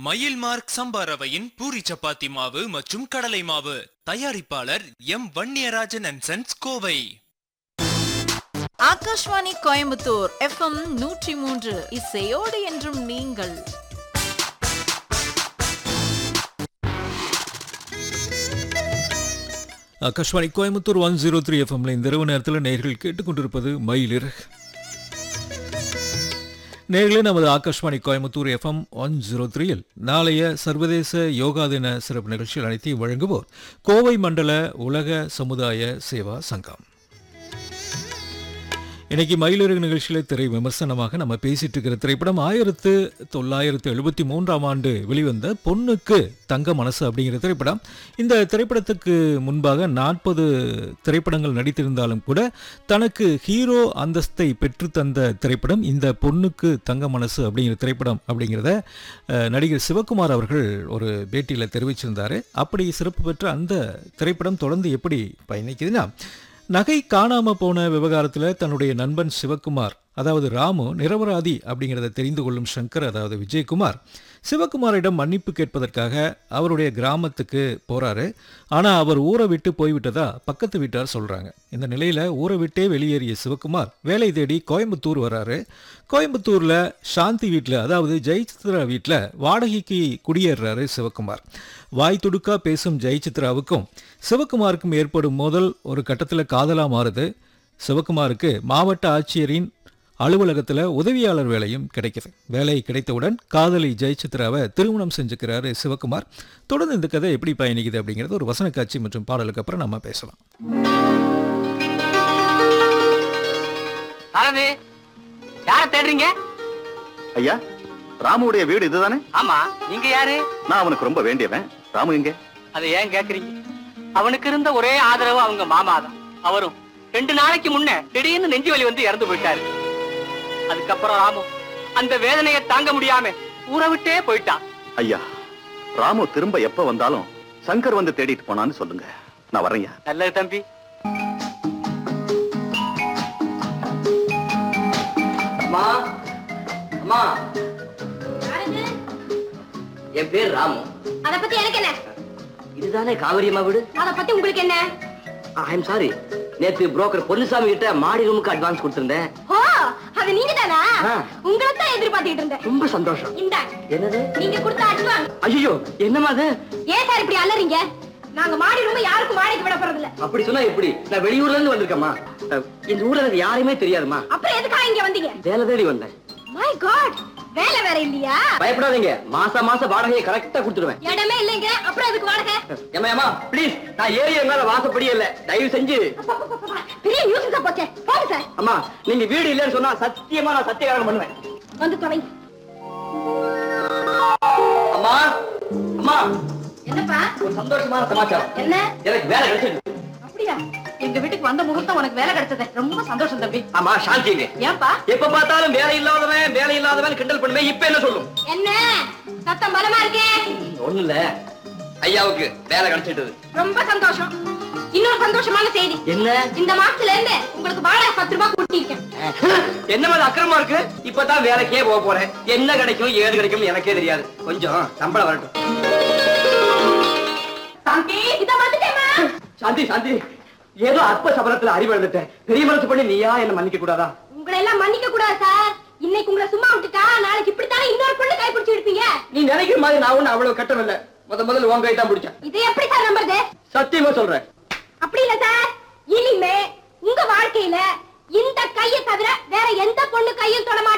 மயில் மார்க் சம்பா ரவையின் பூரி சப்பாத்தி மாவு மற்றும் கடலை மாவு தயாரிப்பாளர் M Vanniyarajan and sons Kovai Akashvani Coimbatore FM நூற்றி மூன்று இசையோடு என்றும் நீங்கள் Akashvani Coimbatore one zero three எஃப்எம்ல இந்த இரவு நேரத்தில் நேர்கள் கேட்டுக்கொண்டிருப்பது மயிலிர் நேர்களே நமது Akashvani Coimbatore FM one zero த்ரீயில் நாளைய சர்வதேச யோகா தின சிறப்பு நிகழ்ச்சிகள் அனைத்தையும் வழங்குவோர் கோவை மண்டல உலக சமுதாய சேவா சங்கம் இன்னைக்கு மயிலிறகு நிகழ்ச்சியில திரை விமர்சனமாக நம்ம பேசிட்டு இருக்கிற திரைப்படம் ஆயிரத்து தொள்ளாயிரத்து எழுபத்தி மூன்றாம் ஆண்டு வெளிவந்த பொண்ணுக்கு தங்க மனசு அப்படிங்கிற திரைப்படம் இந்த திரைப்படத்துக்கு முன்பாக நாற்பது திரைப்படங்கள் நடித்திருந்தாலும் கூட தனக்கு ஹீரோ அந்தஸ்தை பெற்று தந்த திரைப்படம் இந்த பொண்ணுக்கு தங்க மனசு அப்படிங்கிற திரைப்படம் அப்படிங்கிறத அஹ், நடிகர் சிவகுமார் அவர்கள் ஒரு பேட்டியில் தெரிவிச்சிருந்தாரு அப்படி சிறப்பு பெற்ற அந்த திரைப்படம் தொடர்ந்து எப்படி பயணிக்குதுன்னா நகை காணாம போன விவகாரத்தில் தன்னுடைய நண்பன் சிவகுமார் அதாவது ராமு நிரபராதி அப்படிங்கிறத தெரிந்து கொள்ளும் சங்கர் அதாவது விஜயகுமார் சிவகுமாரிடம் மன்னிப்பு கேட்பதற்காக அவருடைய கிராமத்துக்கு போறாரு ஆனா அவர் ஊரை விட்டு போய்விட்டதா பக்கத்து வீட்டார் சொல்றாங்க இந்த நிலையில ஊரை விட்டே வெளியேறிய சிவகுமார் வேலை தேடி கோயம்புத்தூர் வராரு கோயம்புத்தூர்ல சாந்தி வீட்டில் அதாவது ஜெயசித்ரா வீட்டில் வாடகைக்கு குடியேறாரு சிவகுமார் வாய் துடுக்கா பேசும் ஜெயசித்ராவுக்கும் சிவகுமாருக்கும் ஏற்படும் மோதல் ஒரு கட்டத்தில் காதலா மாறுது சிவகுமாருக்கு மாவட்ட ஆட்சியரின் அலுவலகத்தில் உதவியாளர் வேலையும் கிடைக்குது வேலை கிடைத்தவுடன் காதலி ஜெயசித்ராவை திருமணம் செஞ்சுக்கிறாரு சிவகுமார் தொடர்ந்து இந்த கதை எப்படி பயணிக்குது அப்படிங்கிறது ஒரு வசன காட்சி மற்றும் பாடலுக்கு அப்புறம் நம்ம பேசலாம் ஆனது யார தேடுறீங்க ஐயா ராமுடைய வீடு இதுதானே ஆமா நீங்க யாரு நான் அவனுக்கு ரொம்ப வேண்டியவன் ராமு எங்க அதை ஏன் கேக்குறீங்க அவனுக்கு இருந்த ஒரே ஆதரவு அவங்க மாமா தான் அவரும் ரெண்டு நாளைக்கு முன்ன திடீர்னு நெஞ்சு வலி வந்து இறந்து போயிட்டாரு அதுக்கப்புறம் ராமு அந்த வேதனையை தாங்க முடியாம ஊரை விட்டே போயிட்டான் ஐயா ராமு திரும்ப எப்ப வந்தாலும் சங்கர் வந்து தேடிட்டு போனான்னு சொல்லுங்க நான் வரேன்யா நல்லது தம்பி அம்மா அம்மா என் பேர் ராமு அத பத்தி எனக்கு என்ன இதுதானே காவிரி அம்மா வீடு அத பத்தி உங்களுக்கு என்ன ஐ எம் சாரி நேத்து புரோக்கர் பொன்னுசாமி கிட்ட மாடி ரூமுக்கு அட்வான்ஸ் கொடுத்திருந்தேன் ஓ அது நீங்க தானா ஆ. உங்களை தான் எதிர்பார்த்துட்டு இருந்தேன் ரொம்ப சந்தோஷம் இந்த என்னது நீங்க கொடுத்த அட்வான்ஸ் ஐயோ என்னமா அது ஏன் சார் இப்படி அலறீங்க நாங்க மாடி ரூம் யாருக்கும் வாடகைக்கு விட போறது இல்ல அப்படி சொன்னா எப்படி நான் வெளியூர்ல இருந்து வந்திருக்கேம்மா அஹ், இந்த ஊர்ல எனக்கு யாருமே தெரியாதுமா அப்புறம் எதுக்காக இங்க வந்தீங்க வேலை தேடி வந்தேன் மை காட் வேலை வேற இல்லையா பயப்படாதீங்க மாசா மாசம் வாடகையை கரெக்டா கொடுத்துருவேன் இடமே இல்லைங்க அப்புறம் எதுக்கு வாடகை ஏமா ஏமா ப்ளீஸ் நான் ஏறி எங்கால வாசப்படியே இல்ல தயவு செஞ்சு அப்பப்பப்பப்பா, பெரிய நியூஸா போச்சே போங்க சார் அம்மா நீங்க வீடு இல்லைன்னு சொன்னா சத்தியமா நான் சத்தியகாரம் பண்ணுவேன் வந்து தொலைங்க அம்மா அம்மா என்னப்பா ஒரு சந்தோஷமான சமாச்சாரம் என்ன எனக்கு வேலை கிடைச்சிருக்கு அப்படியா எங்க வீட்டுக்கு வந்த முகூர்த்தம் உனக்கு வேலை கிடைச்சது ரொம்ப சந்தோஷம் தம்பி ஆமா சாந்திங்க ஏன்பா எப்ப பார்த்தாலும் வேலை இல்லாதவன் வேலை இல்லாதவன் கிண்டல் பண்ணுவேன் இப்ப என்ன சொல்லும் என்ன சத்தம் பலமா இருக்கே ஒண்ணு இல்ல ஐயாவுக்கு வேலை கிடைச்சிட்டது ரொம்ப சந்தோஷம் இன்னொரு சந்தோஷமான செய்தி என்ன இந்த மாசத்துல இருந்து உங்களுக்கு வாடகை பத்து ரூபாய் கூட்டியிருக்கேன் என்ன மாதிரி அக்கிரமா இருக்கு இப்பதான் வேலைக்கே போக போறேன் என்ன கிடைக்கும் ஏது கிடைக்கும் எனக்கே தெரியாது கொஞ்சம் சம்பளம் வரட்டும் சாந்தி இத வந்துட்டேமா சாந்தி சாந்தி ஏதோ அற்ப சபலத்துல அறிவழுந்துட்டேன் பெரிய மனசு பண்ணி நீயா என்ன மன்னிக்க கூடாதா உங்களை எல்லாம் மன்னிக்க கூடாது சார் இன்னைக்கு உங்களை சும்மா விட்டுட்டா நாளைக்கு இப்படித்தானே இன்னொரு பொண்ணு கைப்பிடிச்சு எடுப்பீங்க நீ நினைக்கிற மாதிரி நான் ஒண்ணு அவ்வளவு கட்டம் இல்ல முத முதல்ல உன் கை தான் பிடிச்சேன் இதை எப்படி சார் நம்புறது சத்தியமா சொல்றேன் அப்படி இல்ல சார் இனிமே உங்க வாழ்க்கையில இந்த கையை தவிர வேற எந்த பொண்ணு கையும் தொட மாட்டீங்க